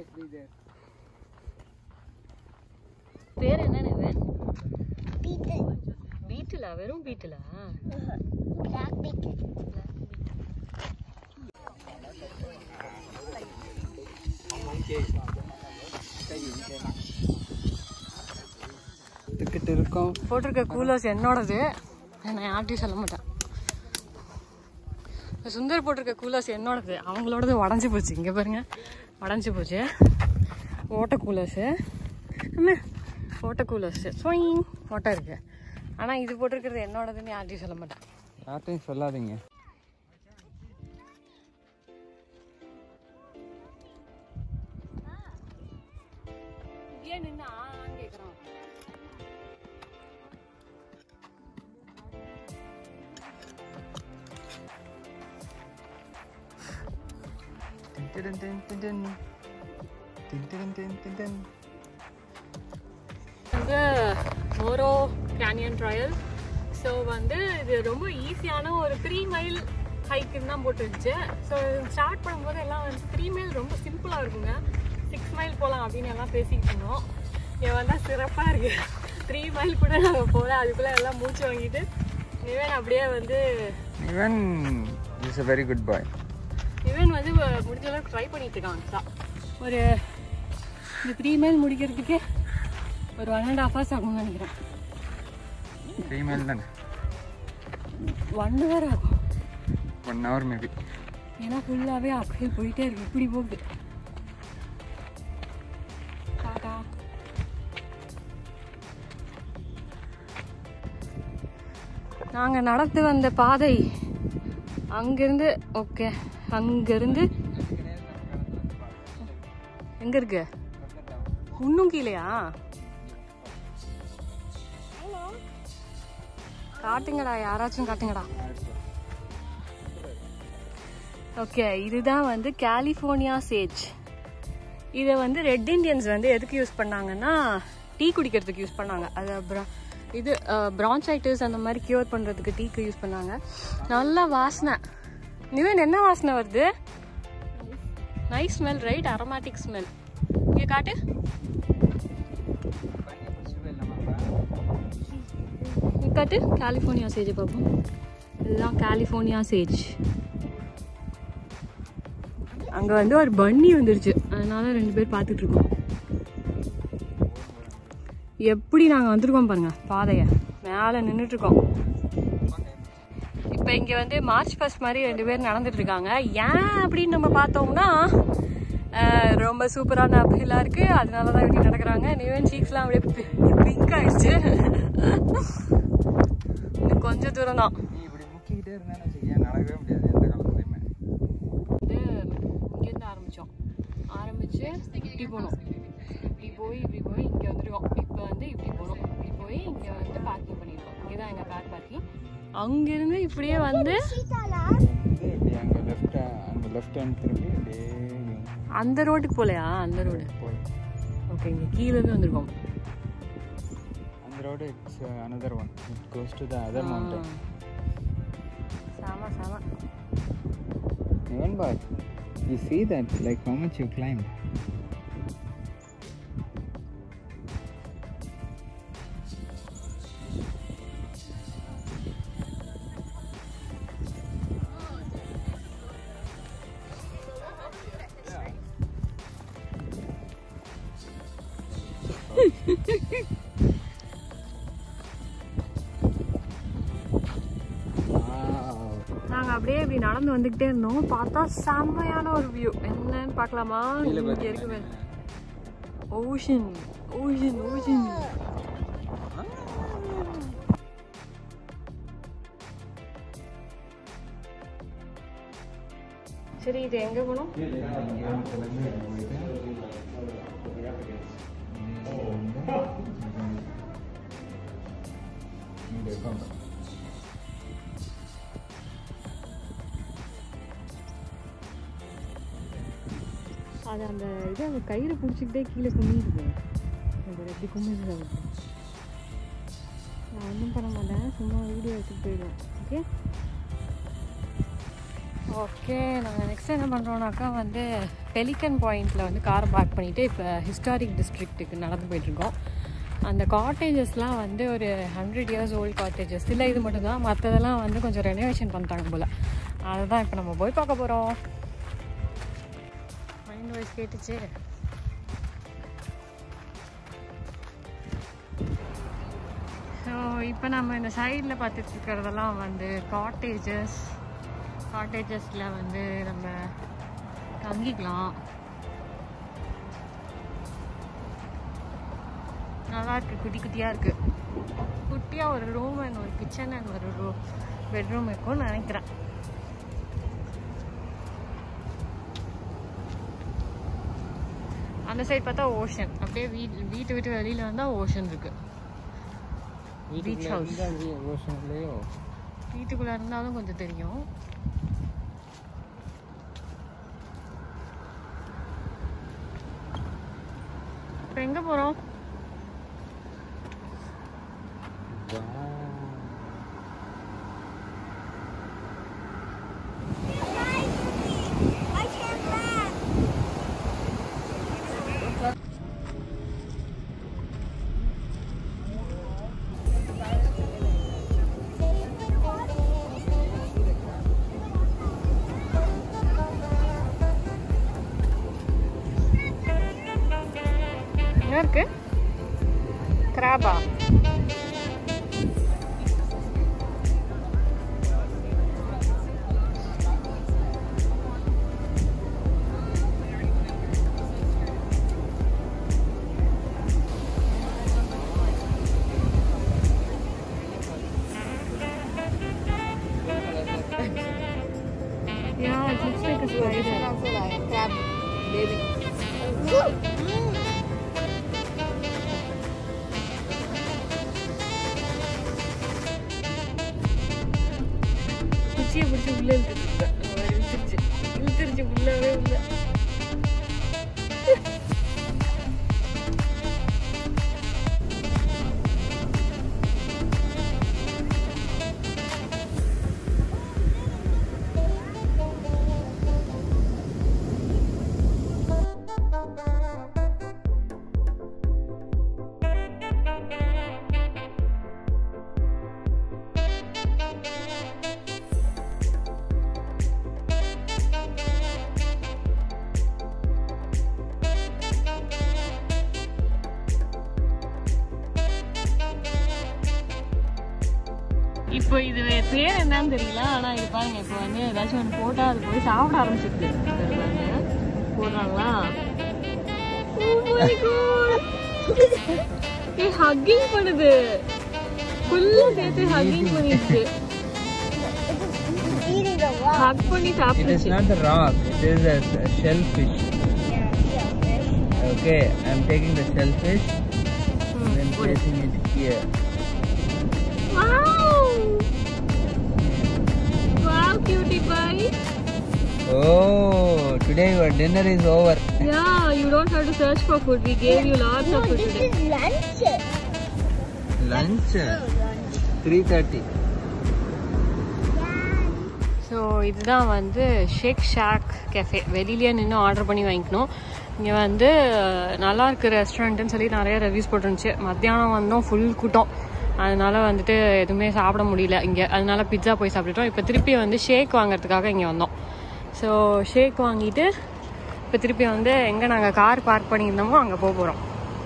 tree there. பேர் என்னன்னு இவன் Beetle. பீட்டிலா வெறும் பீட்டிலா Black beetle. இதுக்கிட்ட இருக்கோம் போட்டிருக்க கூலர்ஸ் என்னோடது நான் யார்ட்டையும் சொல்ல மாட்டேன் இந்த சுந்தர் போட்டிருக்க கூலர்ஸ் என்னோடது அவங்களோடது உடஞ்சி போச்சு இங்கே பாருங்க உடஞ்சி போச்சு ஓட்ட கூலர்ஸு அம்மா ஓட்ட கூலர்ஸு ஸ்வைங் ஓட்டை இருக்கு ஆனால் இது போட்டிருக்கிறது என்னோடதுன்னு யார்ட்டையும் சொல்ல மாட்டேன் யார்ட்டையும் சொல்லாதீங்க ஏன் நின்று ஆன்னு கேட்குறான் டின் டின் டின் டின் டின் டின் டின் டின் டின். வந்து மோரோ கேனியன் ட்ரையல் ஸோ வந்து இது ரொம்ப ஈஸியான ஒரு த்ரீ மைல் ஹைக்குன்னு தான் போட்டுருந்துச்சு ஸோ ஸ்டார்ட் பண்ணும்போது எல்லாம் வந்து த்ரீ மைல் ரொம்ப சிம்பிளாக இருக்குங்க சிக்ஸ் மைல் போகலாம் அப்படின்னு எல்லாம் பேசிக்கிட்டு இருந்தோம் இங்கே வந்தால் சிறப்பாக இருக்கு த்ரீ மைல் கூட நாங்கள் போகல அதுக்குள்ளே எல்லாம் மூச்சு வாங்கிட்டு இவன் அப்படியே வந்து இவன் is a very good boy இவன் வந்து வ- முடிஞ்ச அளவுக்கு ட்ரை பண்ணிட்டு இருக்கான் தான் ஒரு இந்த த்ரீ மைல் முடிக்கிறதுக்கே ஒரு ஒன் அண்ட் ஹாஃப் ஹவர்ஸ் ஆகும்னு நினைக்கிறேன் த்ரீ மைல் தானே ஒன் ஹவர் ஆகும் ஒன் ஹவர் மேபி ஏன்னா ஃபுல்லாகவே அப்படியே போயிட்டே இருக்கு இப்படி போகுது டாடா நாங்கள் நடந்து வந்த பாதை அங்கேருந்து ஓகே அங்கேருந்து எங்கே இருக்கு இன்னும் கீழேயா காட்டுங்கடா யாராச்சும் காட்டுங்கடா ஓகே இதுதான் வந்து கலிஃபோர்னியா சேஜ் இதை வந்து ரெட் இண்டியன்ஸ் வந்து எதுக்கு யூஸ் பண்ணாங்கன்னா டீ குடிக்கிறதுக்கு யூஸ் பண்ணாங்க அது அப்புறம் இது பிரான்ச்சைட்டிஸ் அந்த மாதிரி கியூர் பண்ணுறதுக்கு டீக்கு யூஸ் பண்ணாங்க நல்ல வாசனை நிவன் என்ன வாசனை வருது nice smell right aromatic smell இங்கே காட்டு இங்க காட்டு கலிஃபோர்னியா சேஜ் பார்ப்போம் இதுதான் கலிஃபோர்னியா சேஜ் அங்க வந்து ஒரு பன்னி வந்துருச்சு அதனால ரெண்டு பேர் பார்த்துட்டு இருக்கோம் எப்படி நாங்க வந்திருக்கோம் பாருங்க பாதைய மேல நின்றுட்டு இருக்கோம் இப்போ இங்க வந்து மார்ச் ஃபர்ஸ்ட் மாதிரி ரெண்டு பேர் நடந்துட்டு இருக்காங்க ஏன் அப்படின்னு நம்ம பார்த்தோம்னா அஹ், ரொம்ப சூப்பரான அப்ஹிலா இருக்கு அதனால தான் இப்படி நடக்கிறாங்க நிவன் சீக்ஸ்லாம் அப்படியே பிங்க் ஆயிடுச்சு இன்னும் கொஞ்சம் தூரம் தான் நீ இப்படி முக்கிக்கிட்டே இருந்தான்னு வச்சுக்கேன் நடக்கவே முடியாது எந்த காலத்துலையுமே வந்து இங்கேருந்து ஆரம்பித்தோம் ஆரம்பித்து இப்படி போனோம் இப்படி போய் இப்படி போய் இங்கே வந்துருக்கோம் இப்போ வந்து இப்படி போனோம் இப்படி போய் இங்கே வந்து பார்க்கிங் பண்ணியிருக்கோம் இங்கே தான் எங்கள் கார் பார்க்கிங் அங்கேருந்து இப்படியே வந்து வந்து இப்படி அங்கே லெஃப்ட் அங்கே லெஃப்ட் ஹேண்ட் திரும்பி அப்படியே அந்த ரோட்டுக்கு போகலையா அந்த ரோடு போய் ஓகே இங்கே கீழேருந்து வந்திருக்கோம் அந்த road it's another one it goes to the other mountain சாமா சாமா Even boy, you see that like how much you climbed. Wow. நாங்கள் அப்படியே இப்படி நடந்து வந்துக்கிட்டே இருந்தோம் பார்த்தா செம்மையான ஒரு வியூ என்னன்னு பார்க்கலாமா கீழே இங்கே பாரு. இருக்கு ஓஷன் ஓஷன் ஓஷன் சரி இது எங்கே போகணும் அது அந்த இது அந்த கயிறு பிடிச்சிக்கிட்டே கீழே குமிடுது அது எப்படி குமிடுது அது நான் ஒன்றும் பண்ண மாட்டேன் சும்மா வீடியோ எடுத்துட்டு போயிடுவேன் ஓகே ஓகே நாங்கள் நெக்ஸ்ட் என்ன பண்ணுறோம்னாக்கா வந்து பெலிக்கன் பாயிண்டில் வந்து காரை பார்க் பண்ணிவிட்டு இப்போ ஹிஸ்டாரிக் டிஸ்ட்ரிக்ட்டுக்கு நடந்து போயிட்டுருக்கோம் அந்த காட்டேஜஸ்லாம் வந்து ஒரு ஹண்ட்ரட் இயர்ஸ் ஓல்டு காட்டேஜஸ் இல்லை இது மட்டும்தான் மற்றதெல்லாம் வந்து கொஞ்சம் ரெனோவேஷன் பண்ணிட்டாங்க போல் அதை தான் இப்போ நம்ம போய் பார்க்க போகிறோம் மைண்ட் வாய்ஸ் கேட்டுச்சு ஸோ இப்போ நம்ம இந்த சைடில் பார்த்துட்டு இருக்கிறதெல்லாம் வந்து காட்டேஜஸ் காட்டேஜஸில் வந்து நம்ம தங்கிக்கலாம் நல்லா இருக்கு குட்டி குட்டியாக இருக்கு குட்டியாக ஒரு ரூம் அண்ட் ஒரு கிச்சன் அண்ட் ஒரு ரூ பெட்ரூம் இருக்கும்னு நினைக்கிறேன் அந்த சைடு பார்த்தா ஓஷன் அப்படியே வீட் வீட்டு விட்டு வெளியில் வந்தால் ஓஷன் இருக்கு Beach house. ஓஷன்லேயோ வீட்டுக்குள்ளே இருந்தாலும் கொஞ்சம் தெரியும் இப்போ எங்கே போகிறோம் I can't laugh. என்ன இருக்கு கிராபா Yeah, it looks like a spider. also like a crab baby. குச்சியை பிடிச்சி உள்ள இழுத்துட்டு இழுத்துருச்சு இழுத்துருச்சு உள்ளவே உள்ள இப்போ இது பேர் என்னன்னு தெரியல ஆனா இது பாருங்க இப்போ வந்து ஏதாச்சும் ஒன்று போட்டா அது போய் சாப்பிட ஆரம்பிச்சிருக்கு இது பாருங்க போடுறாங்களா ஏ ஹக்கிங் பண்ணுது ஃபுல்லா சேர்த்து ஹக்கிங் பண்ணிடுச்சு Eating the rock. ஹக் பண்ணி It is சாப்பிடுச்சு not the rock, it is a s- shellfish. Okay, I'm taking the shellfish and then placing it here. Wow! Wow, cutie pie. Oh, today your dinner is over. Yeah, you don't have to search for food. We gave you lots No, of food this today. is lunch. Lunch? 3.30. So இதுதான் வந்து ஷேக் shock cafe வெளியிலேயே நின்று order பண்ணி வாங்கிக்கணும் இங்கே வந்து அஹ், நல்லா இருக்கு ரெஸ்டாரண்ட்டுன்னு சொல்லி நிறைய ரிவ்யூஸ் போட்டுருந்துச்சு மத்தியானம் வந்தோம் ஃபுல் கூட்டம் அதனால வந்துட்டு எதுவுமே சாப்பிட முடியல இங்கே அதனால பிட்சா போய் சாப்பிட்டுட்டோம் இப்போ திருப்பி வந்து ஷேக் வாங்குறதுக்காக இங்கே வந்தோம் ஸோ ஷேக் வாங்கிட்டு இப்போ திருப்பி வந்து எங்கே நாங்கள் கார் பார்க் பண்ணியிருந்தோமோ அங்கே போக போகிறோம்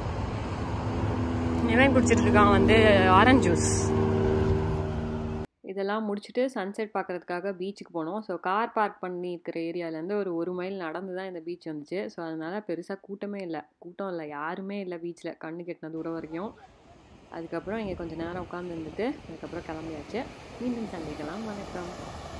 இவன் குடிச்சிட்டு இருக்கான் வந்து ஆரஞ்ச் ஜூஸ் இதெல்லாம் முடிச்சுட்டு சன்செட் பார்க்கறதுக்காக பீச்சுக்கு போனோம் ஸோ கார் பார்க் பண்ணியிருக்கிற ஏரியாலேருந்து ஒரு ஒரு மைல் நடந்து தான் இந்த பீச் வந்துச்சு ஸோ அதனால பெருசாக கூட்டமே இல்லை கூட்டம் இல்லை யாருமே இல்லை பீச்சில் கண்ணு கெட்டின தூரம் வரைக்கும் அதுக்கப்புறம் இங்கே கொஞ்சம் நேரம் உட்காந்து இருந்துட்டு அதுக்கப்புறம் கிளம்பியாச்சு மீண்டும் சந்திக்கலாம் வணக்கம்